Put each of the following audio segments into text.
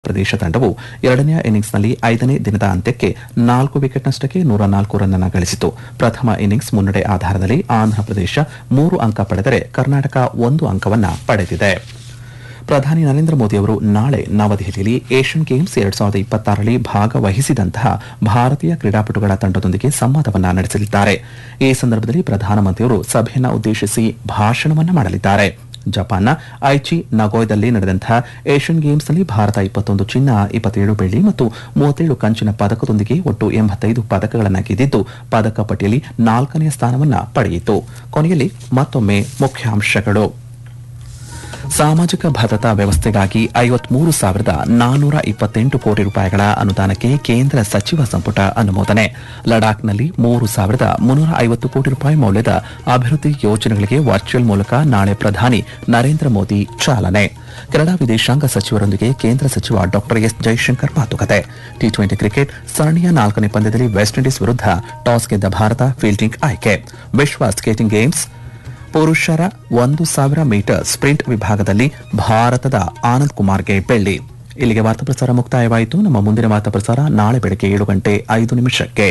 ಪ್ರದೇಶ ತಂಡವು ಎರಡನೆಯ ಇನ್ನಿಂಗ್ಸ್ನಲ್ಲಿ ಐದನೇ ದಿನದ ಅಂತ್ಯಕ್ಕೆ ನಾಲ್ಕು ವಿಕೆಟ್ನಷ್ಟಕ್ಕೆ ನೂರ ನಾಲ್ಕು ರನ್ ಅನ್ನು ಗಳಿಸಿತು ಪ್ರಥಮ ಇನ್ನಿಂಗ್ಸ್ ಮುನ್ನಡೆ ಆಧಾರದಲ್ಲಿ ಆಂಧ್ರಪ್ರದೇಶ ಮೂರು ಅಂಕ ಪಡೆದರೆ ಕರ್ನಾಟಕ ಒಂದು ಅಂಕವನ್ನ ಪಡೆದಿದೆ ಪ್ರಧಾನಿ ನರೇಂದ್ರ ಮೋದಿ ಅವರು ನಾಳೆ ನವದೆಹಲಿಯಲ್ಲಿ ಏಷ್ಯನ್ ಗೇಮ್ಸ್ ಎರಡ್ ಸಾವಿರದ ಇಪ್ಪತ್ತಾರರಲ್ಲಿ ಭಾಗವಹಿಸಿದಂತಹ ಭಾರತೀಯ ಕ್ರೀಡಾಪಟುಗಳ ತಂಡದೊಂದಿಗೆ ಸಂವಾದವನ್ನ ನಡೆಸಲಿದ್ದಾರೆ ಈ ಸಂದರ್ಭದಲ್ಲಿ ಪ್ರಧಾನಮಂತ್ರಿಯವರು ಸಭೆಯನ್ನ ಉದ್ದೇಶಿಸಿ ಭಾಷಣವನ್ನ ಮಾಡಲಿದ್ದಾರೆ ಜಪಾನ್ನ ಐಚಿ ನಗೋಯ್ದಲ್ಲಿ ನಡೆದಂತಹ ಏಷ್ಯನ್ ಗೇಮ್ಸ್ನಲ್ಲಿ ಭಾರತ ಇಪ್ಪತ್ತೊಂದು ಚಿನ್ನ ಇಪ್ಪತ್ತೇಳು ಬೆಳ್ಳಿ ಮತ್ತು ಮೂವತ್ತೇಳು ಕಂಚಿನ ಪದಕದೊಂದಿಗೆ ಒಟ್ಟು ಎಂಬತ್ತೈದು ಪದಕಗಳನ್ನು ಗೆದ್ದಿದ್ದು ಪದಕ ಪಟ್ಟಿಯಲ್ಲಿ ನಾಲ್ಕನೆಯ ಸ್ಥಾನವನ್ನ ಪಡೆಯಿತು ಕೊನೆಯಲ್ಲಿ ಮತ್ತೊಮ್ಮೆ ಮುಖ್ಯಾಂಶಗಳು ಸಾಮಾಜಿಕ ಭದ್ರತಾ ವ್ಯವಸ್ಥೆಗಾಗಿ ಐವತ್ಮೂರು ಸಾವಿರದ ನಾನ್ನೂರ ಇಪ್ಪತ್ತೆಂಟು ಕೋಟಿ ರೂಪಾಯಿಗಳ ಅನುದಾನಕ್ಕೆ ಕೇಂದ್ರ ಸಚಿವ ಸಂಪುಟ ಅನುಮೋದನೆ ಲಡಾಖ್ನಲ್ಲಿ ಮೂರು ಸಾವಿರದ ಮುನ್ನೂರ ಐವತ್ತು ಕೋಟಿ ರೂಪಾಯಿ ಮೌಲ್ಯದ ಅಭಿವೃದ್ಧಿ ಯೋಜನೆಗಳಿಗೆ ವರ್ಚುವಲ್ ಮೂಲಕ ನಾಳೆ ಪ್ರಧಾನಿ ನರೇಂದ್ರ ಮೋದಿ ಚಾಲನೆ ಕೆನಡಾ ವಿದೇಶಾಂಗ ಸಚಿವರೊಂದಿಗೆ ಕೇಂದ್ರ ಸಚಿವ ಡಾ ಎಸ್ ಜೈಶಂಕರ್ ಮಾತುಕತೆ ಟಿ ಟ್ವೆಂಟಿ ಕ್ರಿಕೆಟ್ ಸರಣಿಯ ನಾಲ್ಕನೇ ಪಂದ್ಯದಲ್ಲಿ ವೆಸ್ಟ್ ಇಂಡೀಸ್ ವಿರುದ್ಧ ಟಾಸ್ ಗೆದ್ದ ಭಾರತ ಫೀಲ್ಡಿಂಗ್ ಆಯ್ಕೆ ವಿಶ್ವ ಸ್ಕೇಟಿಂಗ್ ಗೇಮ್ಸ್ ಪುರುಷರ ಒಂದು ಸಾವಿರ ಮೀಟರ್ ಸ್ಪ್ರಿಂಟ್ ವಿಭಾಗದಲ್ಲಿ ಭಾರತದ ಆನಂದ್ ಕುಮಾರ್ಗೆ ಬೆಳ್ಳಿ ಇಲ್ಲಿಗೆ ವಾರ್ತಾ ಪ್ರಸಾರ ಮುಕ್ತಾಯವಾಯಿತು ನಮ್ಮ ಮುಂದಿನ ವಾರ್ತಾ ಪ್ರಸಾರ ನಾಳೆ ಬೆಳಗ್ಗೆ ಏಳು ಗಂಟೆ ಐದು ನಿಮಿಷಕ್ಕೆ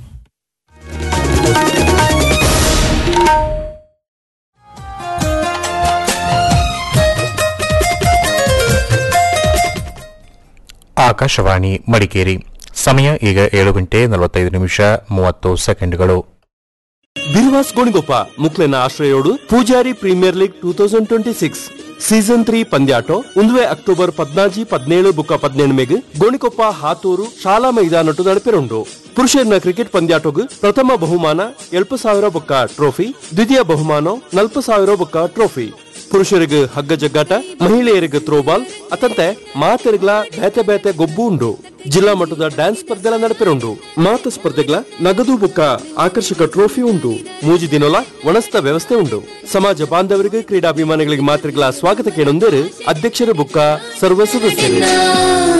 ಆಕಾಶವಾಣಿ ಮಡಿಕೇರಿ ಸಮಯ ಈಗ ಏಳು ಗಂಟೆ ನಲವತ್ತೈದು ನಿಮಿಷ ಮೂವತ್ತು ಸೆಕೆಂಡ್ಗಳು ಬಿರ್ವಾಸ್ ಗೋಣಿಗೊಪ್ಪ ಮುಕ್ಲೆನ ಆಶ್ರಯೋಡು Poojary premier league two thousand twenty six season three ಪಂದ್ಯಾಟೋ ಉಂದುವೆ ಅಕ್ಟೋಬರ್ ಪದ್ನಾಜಿ ಪದ್ನೇಳು ಬುಕ್ಕ ಪದ್ನೇಳು ಗೋಣಿಕೊಪ್ಪ ಹಾತೂರು ಶಾಲಾ ಮೈದಾನಟು ನಡಪೆರುಂಡು ಪುರುಷರ್ನ ಕ್ರಿಕೆಟ್ ಪಂದ್ಯಾಟೋಗು ಪ್ರಥಮ ಬಹುಮಾನ ಎಳ್ಪು ಸಾವಿರ ಬುಕ್ಕ ಟ್ರೋಫಿ ದ್ವಿತೀಯ ಬಹುಮಾನ ನಲ್ಪು ಸಾವಿರ ಬುಕ್ಕ ಟ್ರೋಫಿ ಪುರುಷರಿಗೆ ಹಗ್ಗ ಜಗ್ಗಾಟ ಮಹಿಳೆಯರಿಗೆ ಥ್ರೋಬಾಲ್ ಅತಂತೆ ಮಾತೆರಿಗಳ ಬೇತೆ ಬೇತೆ ಗೊಬ್ಬು ಉಂಡು ಜಿಲ್ಲಾ ಮಟ್ಟದ ಡ್ಯಾನ್ಸ್ ಸ್ಪರ್ಧೆಲ ನಡಪೆರುಂಡು ಮಾತ ಸ್ಪರ್ಧೆಗಳ ನಗದು ಬುಕ್ಕ ಆಕರ್ಷಕ ಟ್ರೋಫಿ ಉಂಟು ಮೂಜಿ ದಿನೋಲ ಒಣಸ್ತ ವ್ಯವಸ್ಥೆ ಉಂಟು ಸಮಾಜ ಬಾಂಧವರಿಗೆ ಕ್ರೀಡಾಭಿಮಾನಿಗಳಿಗೆ ಮಾತ್ರಿಗಳ ಸ್ವಾಗತ ಕೇಳೊಂದರೆ ಅಧ್ಯಕ್ಷರ ಬುಕ್ಕ ಸರ್ವ ಸದಸ್ಯರು